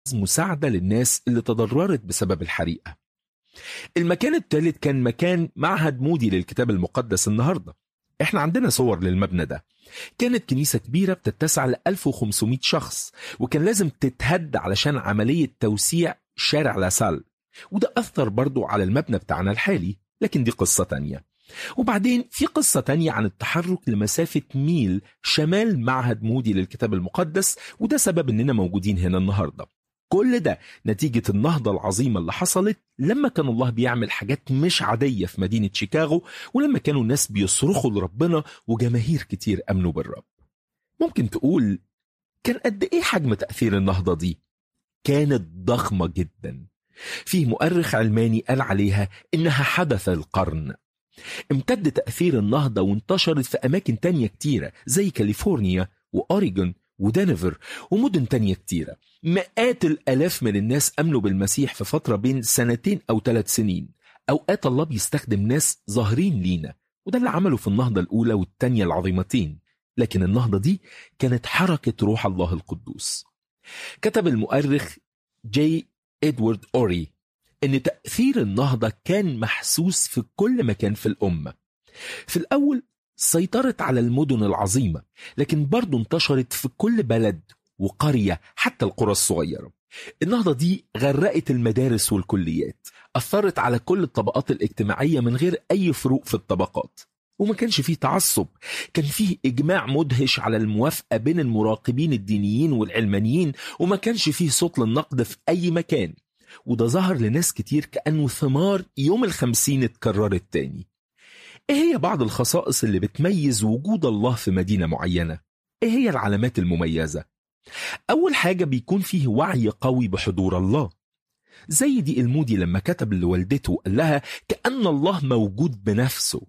مساعدة للناس اللي تضررت بسبب الحريقة المكان الثالث كان مكان معهد مودي للكتاب المقدس النهاردة احنا عندنا صور للمبنى ده كانت كنيسة كبيرة بتتسع ل 1500 شخص وكان لازم تتهد علشان عملية توسيع شارع لاسال وده أثر برضو على المبنى بتاعنا الحالي لكن دي قصة تانية وبعدين في قصة تانية عن التحرك لمسافة ميل شمال معهد مودي للكتاب المقدس وده سبب اننا موجودين هنا النهاردة كل ده نتيجة النهضة العظيمة اللي حصلت لما كان الله بيعمل حاجات مش عادية في مدينة شيكاغو ولما كانوا الناس بيصرخوا لربنا وجماهير كتير أمنوا بالرب ممكن تقول كان قد إيه حجم تأثير النهضة دي؟ كانت ضخمة جدا في مؤرخ علماني قال عليها إنها حدث القرن امتد تأثير النهضة وانتشرت في أماكن تانية كتيرة زي كاليفورنيا وأوريغون ودنفر ومدن تانية كتيرة مئات الآلاف من الناس أمنوا بالمسيح في فترة بين سنتين أو ثلاث سنين أوقات الله بيستخدم ناس ظاهرين لينا وده اللي عمله في النهضة الأولى والتانية العظيمتين لكن النهضة دي كانت حركة روح الله القدوس كتب المؤرخ جي إدوارد أوري إن تأثير النهضة كان محسوس في كل مكان في الأمة في الأول سيطرت على المدن العظيمة لكن برضو انتشرت في كل بلد وقرية حتى القرى الصغيرة النهضة دي غرقت المدارس والكليات أثرت على كل الطبقات الاجتماعية من غير أي فروق في الطبقات وما كانش فيه تعصب كان فيه إجماع مدهش على الموافقة بين المراقبين الدينيين والعلمانيين وما كانش فيه صوت للنقد في أي مكان وده ظهر لناس كتير كأنه ثمار يوم الخمسين اتكررت تاني ايه هي بعض الخصائص اللي بتميز وجود الله في مدينة معينة؟ ايه هي العلامات المميزة؟ أول حاجة بيكون فيه وعي قوي بحضور الله زي دي المودي لما كتب لوالدته قال لها كأن الله موجود بنفسه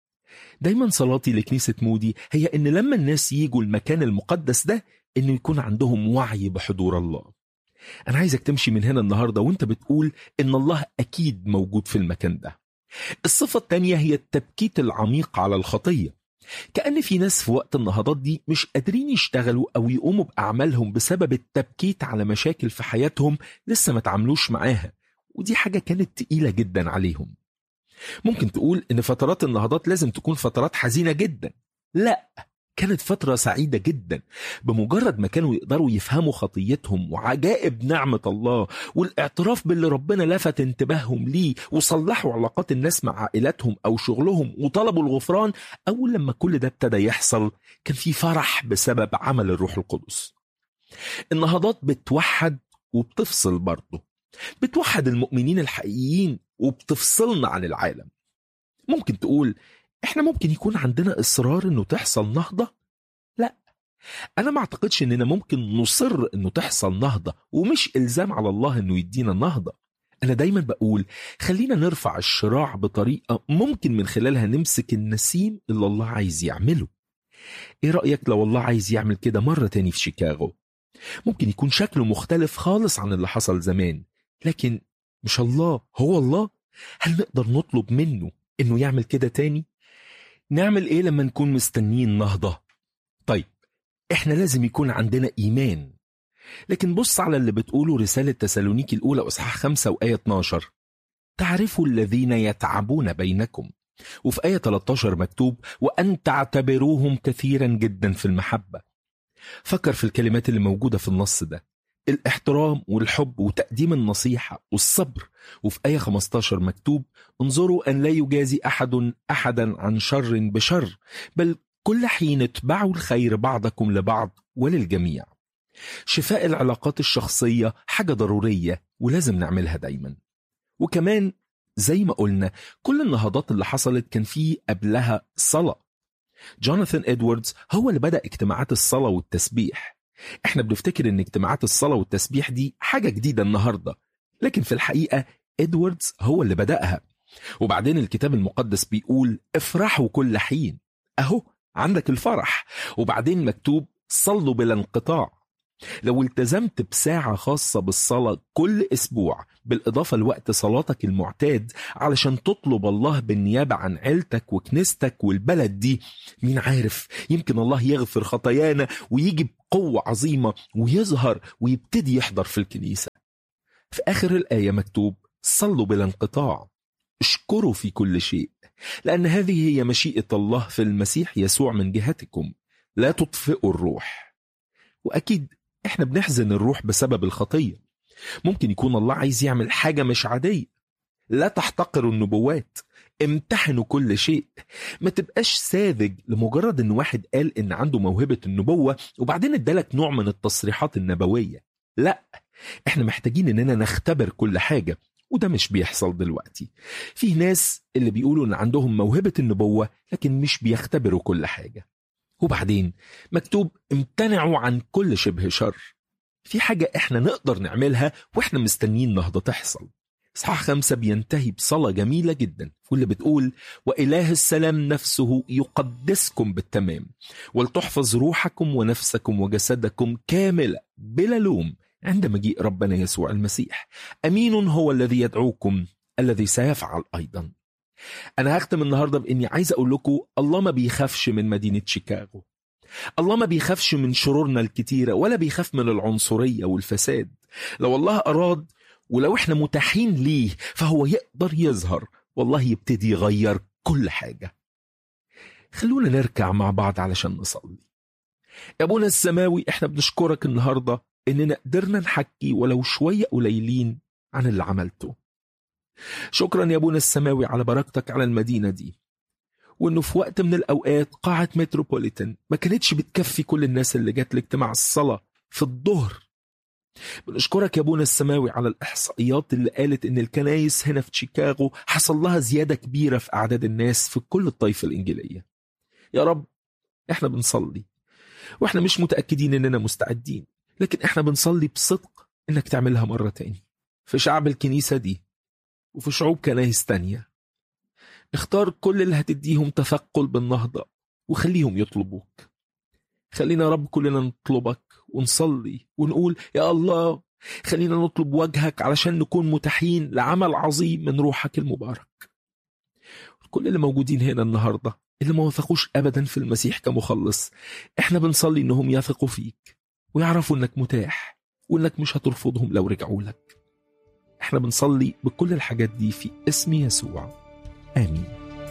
دايما صلاتي لكنيسة مودي هي إن لما الناس يجوا المكان المقدس ده إنه يكون عندهم وعي بحضور الله أنا عايزك تمشي من هنا النهاردة وانت بتقول إن الله أكيد موجود في المكان ده الصفة الثانية هي التبكيت العميق على الخطية كأن في ناس في وقت النهضات دي مش قادرين يشتغلوا أو يقوموا بأعمالهم بسبب التبكيت على مشاكل في حياتهم لسه ما تعملوش معاها ودي حاجة كانت تقيلة جدا عليهم ممكن تقول إن فترات النهضات لازم تكون فترات حزينة جدا لا كانت فترة سعيدة جدا بمجرد ما كانوا يقدروا يفهموا خطيتهم وعجائب نعمة الله والاعتراف باللي ربنا لفت انتباههم ليه وصلحوا علاقات الناس مع عائلاتهم أو شغلهم وطلبوا الغفران أول لما كل ده ابتدى يحصل كان في فرح بسبب عمل الروح القدس النهضات بتوحد وبتفصل برضه بتوحد المؤمنين الحقيقيين وبتفصلنا عن العالم ممكن تقول احنا ممكن يكون عندنا اصرار انه تحصل نهضه لا انا ما اعتقدش اننا ممكن نصر انه تحصل نهضه ومش الزام على الله انه يدينا النهضه انا دايما بقول خلينا نرفع الشراع بطريقه ممكن من خلالها نمسك النسيم اللي الله عايز يعمله ايه رايك لو الله عايز يعمل كده مره تاني في شيكاغو ممكن يكون شكله مختلف خالص عن اللي حصل زمان لكن مش الله هو الله هل نقدر نطلب منه انه يعمل كده تاني نعمل ايه لما نكون مستنيين نهضة طيب احنا لازم يكون عندنا ايمان لكن بص على اللي بتقوله رسالة تسالونيكي الأولى أصحاح 5 وآية 12 تعرفوا الذين يتعبون بينكم وفي آية 13 مكتوب وأن تعتبروهم كثيرا جدا في المحبة فكر في الكلمات اللي موجودة في النص ده الاحترام والحب وتقديم النصيحة والصبر وفي آية 15 مكتوب انظروا أن لا يجازي أحد أحدا عن شر بشر بل كل حين اتبعوا الخير بعضكم لبعض وللجميع شفاء العلاقات الشخصية حاجة ضرورية ولازم نعملها دايما وكمان زي ما قلنا كل النهضات اللي حصلت كان فيه قبلها صلاة جوناثان إدواردز هو اللي بدأ اجتماعات الصلاة والتسبيح احنا بنفتكر ان اجتماعات الصلاة والتسبيح دي حاجة جديدة النهاردة لكن في الحقيقة إدواردز هو اللي بدأها وبعدين الكتاب المقدس بيقول افرحوا كل حين اهو عندك الفرح وبعدين مكتوب صلوا بلا انقطاع لو التزمت بساعة خاصة بالصلاة كل أسبوع بالإضافة لوقت صلاتك المعتاد علشان تطلب الله بالنيابة عن عيلتك وكنيستك والبلد دي مين عارف يمكن الله يغفر خطايانا ويجي قوة عظيمة ويظهر ويبتدي يحضر في الكنيسة في آخر الآية مكتوب صلوا بلا انقطاع اشكروا في كل شيء لأن هذه هي مشيئة الله في المسيح يسوع من جهتكم لا تطفئوا الروح وأكيد إحنا بنحزن الروح بسبب الخطية ممكن يكون الله عايز يعمل حاجة مش عادية لا تحتقروا النبوات امتحنوا كل شيء ما تبقاش ساذج لمجرد ان واحد قال ان عنده موهبة النبوة وبعدين ادالك نوع من التصريحات النبوية لا احنا محتاجين اننا نختبر كل حاجة وده مش بيحصل دلوقتي في ناس اللي بيقولوا ان عندهم موهبة النبوة لكن مش بيختبروا كل حاجة وبعدين مكتوب امتنعوا عن كل شبه شر في حاجة احنا نقدر نعملها واحنا مستنيين نهضة تحصل إصحاح خمسة بينتهي بصلاة جميلة جدا واللي بتقول وإله السلام نفسه يقدسكم بالتمام ولتحفظ روحكم ونفسكم وجسدكم كاملة بلا لوم عند مجيء ربنا يسوع المسيح أمين هو الذي يدعوكم الذي سيفعل أيضا أنا هختم النهاردة بإني عايز أقول لكم الله ما بيخافش من مدينة شيكاغو الله ما بيخافش من شرورنا الكتيرة ولا بيخاف من العنصرية والفساد لو الله أراد ولو احنا متاحين ليه فهو يقدر يظهر والله يبتدي يغير كل حاجة خلونا نركع مع بعض علشان نصلي يا ابونا السماوي احنا بنشكرك النهاردة اننا قدرنا نحكي ولو شوية قليلين عن اللي عملته شكرا يا ابونا السماوي على بركتك على المدينة دي وانه في وقت من الاوقات قاعة متروبوليتان ما كانتش بتكفي كل الناس اللي جت لاجتماع الصلاة في الظهر بنشكرك يا ابونا السماوي على الاحصائيات اللي قالت ان الكنايس هنا في شيكاغو حصل لها زياده كبيره في اعداد الناس في كل الطائفه الانجيليه. يا رب احنا بنصلي واحنا مش متاكدين اننا مستعدين لكن احنا بنصلي بصدق انك تعملها مره تاني في شعب الكنيسه دي وفي شعوب كنايس تانية اختار كل اللي هتديهم تثقل بالنهضه وخليهم يطلبوك. خلينا يا رب كلنا نطلبك ونصلي ونقول يا الله خلينا نطلب وجهك علشان نكون متاحين لعمل عظيم من روحك المبارك كل اللي موجودين هنا النهاردة اللي ما وثقوش أبدا في المسيح كمخلص احنا بنصلي انهم يثقوا فيك ويعرفوا انك متاح وانك مش هترفضهم لو رجعوا لك احنا بنصلي بكل الحاجات دي في اسم يسوع آمين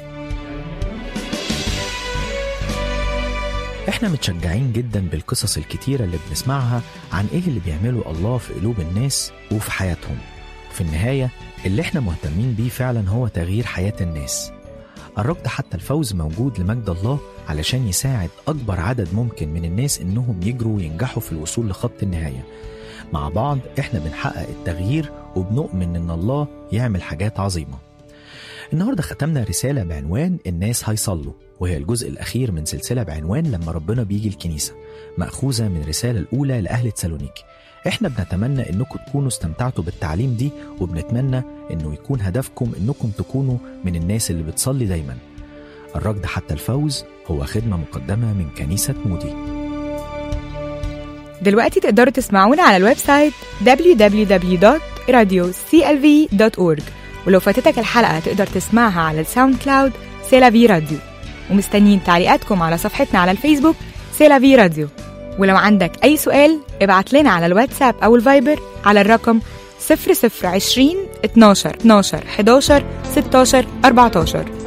احنا متشجعين جدا بالقصص الكتيرة اللي بنسمعها عن ايه اللي بيعمله الله في قلوب الناس وفي حياتهم في النهاية اللي احنا مهتمين بيه فعلا هو تغيير حياة الناس الركض حتى الفوز موجود لمجد الله علشان يساعد أكبر عدد ممكن من الناس إنهم يجروا وينجحوا في الوصول لخط النهاية مع بعض احنا بنحقق التغيير وبنؤمن إن الله يعمل حاجات عظيمة النهارده ختمنا رسالة بعنوان الناس هيصلوا وهي الجزء الأخير من سلسلة بعنوان لما ربنا بيجي الكنيسة مأخوذة من الرسالة الأولى لأهل تسالونيكي احنا بنتمنى انكم تكونوا استمتعتوا بالتعليم دي وبنتمنى انه يكون هدفكم انكم تكونوا من الناس اللي بتصلي دايما الركض حتى الفوز هو خدمة مقدمة من كنيسة مودي دلوقتي تقدروا تسمعونا على الويب سايت www.radioclv.org ولو فاتتك الحلقة تقدر تسمعها على الساوند كلاود سيلافي راديو ومستنيين تعليقاتكم على صفحتنا على الفيسبوك سيلافي راديو ولو عندك أي سؤال ابعت لنا على الواتساب أو الفايبر على الرقم 0020 12 12 11 16 14